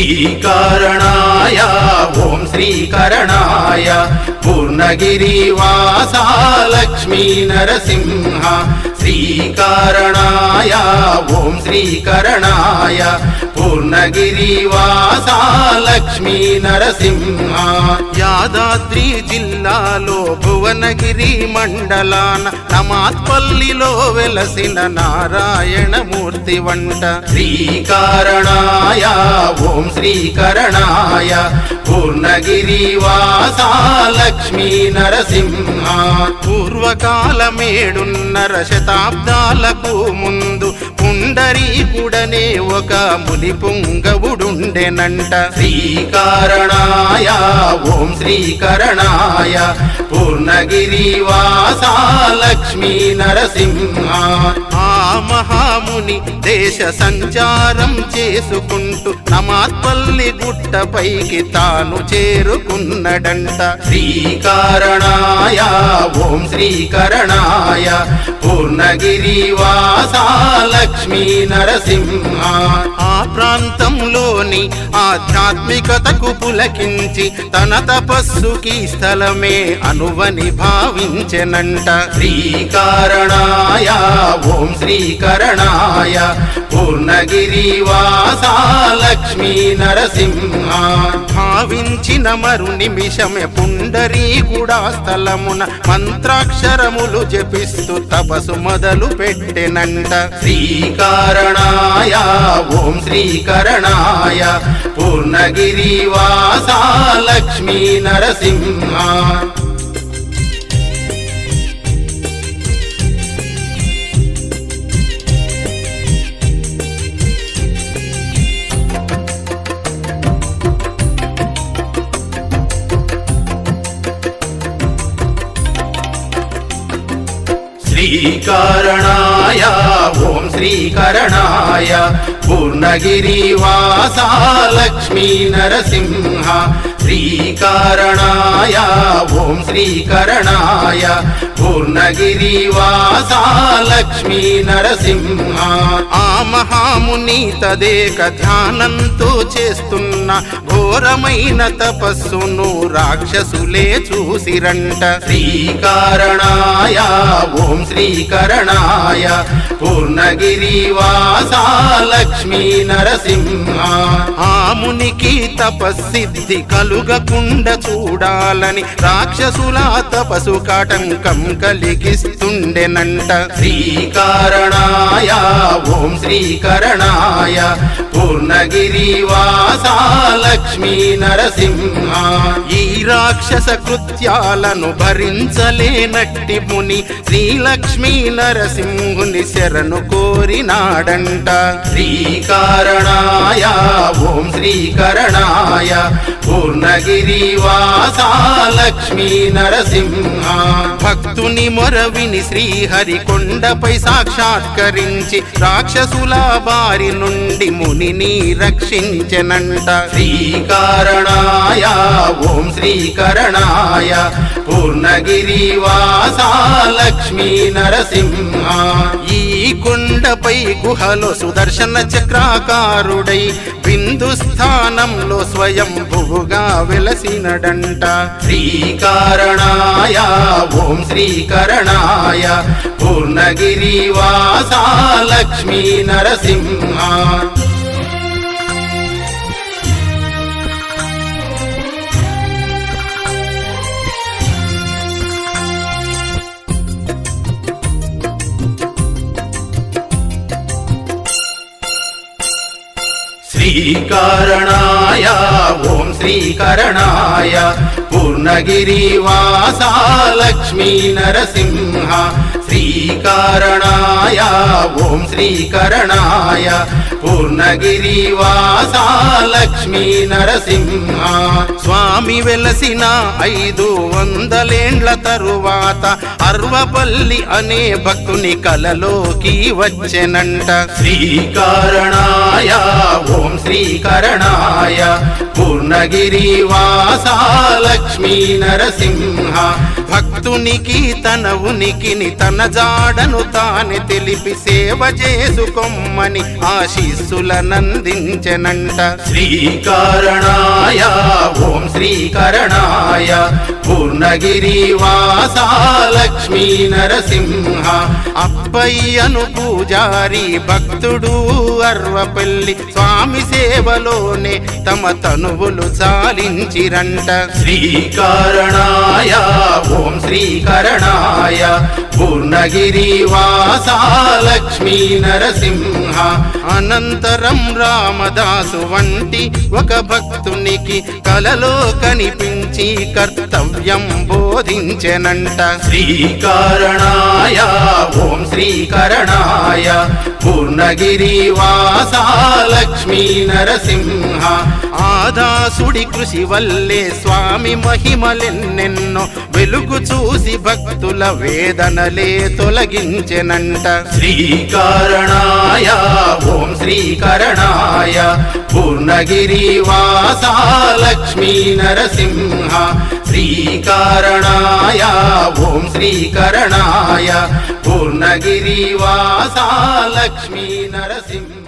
శ్రీకరణాయ ఓం శ్రీకరణాయ పూర్ణగిరివాస లక్ష్మీ నరసింహ శ్రీకరణాయ ఓం శ్రీకరణాయ పూర్ణగిరివాస లక్ష్మీ నరసింహ యాదాద్రి జిల్లాలో భువనగిరి మండలాన నమాత్పల్లిలో వెలసిన నారాయణమూర్తి వంట శ్రీకరణాయ ఓం శ్రీకరణాయ పూర్ణగిరివాస లక్ష్మీ నరసింహ పూర్వకాలమేడున్నర శతాబ్దాలకు ముందు పుండరీకుడనే ఒక ముని పుంగవుడుండెనంట శ్రీకరణాయ ఓం శ్రీకరణాయ పూర్ణగిరివాస లక్ష్మీ నరసింహ ఆ మహాముని దేశ సంచారం చేసుకుంటూ నమాత్పల్లి గుట్టపైకి తాను చేరుకున్నడంట శ్రీకరణాయ ఓం శ్రీకరణాయ పూర్ణగిరివాస లక్ష్మీ నరసింహ ఆ ప్రాంతంలోని ఆధ్యాత్మికతకు పులకించి తన తపస్సుకి స్థలమే అనువని భావించెనంట శ్రీకరణాయ ఓం శ్రీకరణాయ పూర్ణగిరివాస లక్ష్మీ నరసింహ భావించిన మరు నిమిషమే పుండరీ కూడా స్థలమున మంత్రాక్షరములు జపిస్తూ తపసు మొదలు పెట్టెనంట శ్రీకరణాయ ఓం శ్రీకరణాయ పూర్ణగిరివాస లక్ష్మీ నరసింహ శ్రీకరణాయ ఓం శ్రీకరణాయ పూర్ణగిరివాస లక్ష్మీ నరసింహ శ్రీకరణాయ ఓం శ్రీకరణాయ పూర్ణగిరివాస లక్ష్మీ నరసింహ ఆ మహాముని తదేక ధ్యానంతో చేస్తున్న ఘోరమైన తపస్సును రాక్షసులే చూసిరంట శ్రీకరణాయ ఓం శ్రీకరణాయ పూర్ణగిరివాస లక్ష్మీ నరసింహ ఆ మునికి తపస్సిద్ధి కలుగకుండా చూడాలని రాక్షసుల తపసు కాటంకం కలిగిస్తుండెనంట శ్రీకరణాయ ఓం శ్రీకరణాయ పూర్ణగిరివాస లక్ష్మీ నరసింహ ఈ రాక్షస కృత్యాలను భరించలేనట్టి ముని శ్రీలక్ష్మీ నరసింహుని శరణు కోరినాడంట శ్రీకరణాయ ఓం శ్రీకరణాయ పూర్ణగిరివాస లక్ష్మీ నరసింహ భక్తుని మొరవిని శ్రీహరి కొండపై సాక్షాత్కరించి రాక్షసుల బారి నుండి మునిని రక్షించెనంట శ్రీకరణాయ ఓం శ్రీకరణాయ పూర్ణగిరివాస లక్ష్మీ నరసింహ ఈ కొండపై గుహలో సుదర్శన చక్రాకారుడై బిందు స్థానంలో స్వయంభువుగా వెలసినడంట శ్రీకరణాయ ఓం శ్రీకరణాయ పూర్ణగిరివాస లక్ష్మీ నరసింహ శ్రీకరణాయ ఓం శ్రీకరణాయ పూర్ణగిరివాస లక్ష్మీ నరసింహ శ్రీకరణాయ ఓం శ్రీకరణాయ పూర్ణగిరివాస లక్ష్మీ నరసింహ స్వామి వెలసిన ఐదు వందలేండ్ల తరువాత అర్వపల్లి అనే భక్తుని కలలోకి వచ్చెనంట శ్రీకరణాయ ఓం శ్రీకరణాయ పూర్ణగిరివాస లక్ష్మీ నరసింహ భక్తునికి తన ఉనికిని తన జాడను తానే నిలిపి సేవ చేసుకొమ్మని ఆశీస్సులనందించెనంట శ్రీకరణాయ ఓం శ్రీకరణాయ పూర్ణగిరి వాసా లక్ష్మీ నరసింహ అప్పయ్యను పూజారి భక్తుడు అర్వపల్లి స్వామి సేవలోనే తమ తనువులు చాలించిరంట శ్రీకరణాయ ఓం శ్రీకరణాయ పూర్ణగిరి వాసా లక్ష్మీ నరసింహ అనంతరం రామదాసు వంటి ఒక భక్తునికి కలలో కనిపించి కర్తవ్యం బోధించెనంట శ్రీకరణాయ ఓం శ్రీకరణాయ పూర్ణగిరి వాసా లక్ష్మీ నరసింహ ఆదాసుడి కృషి వల్లే స్వామి మహిమలెన్నెన్నో వెలుగు చూసి భక్తుల వేదనలే తొలగించెనంట శ్రీకరణాయ ఓం శ్రీకరణాయ పూర్ణగిరి వాసా లక్ష్మీ నరసింహ శ్రీకరణాయ ఓం శ్రీకరణాయ పూర్ణగిరి వాసా లక్ష్మీ నరసింహ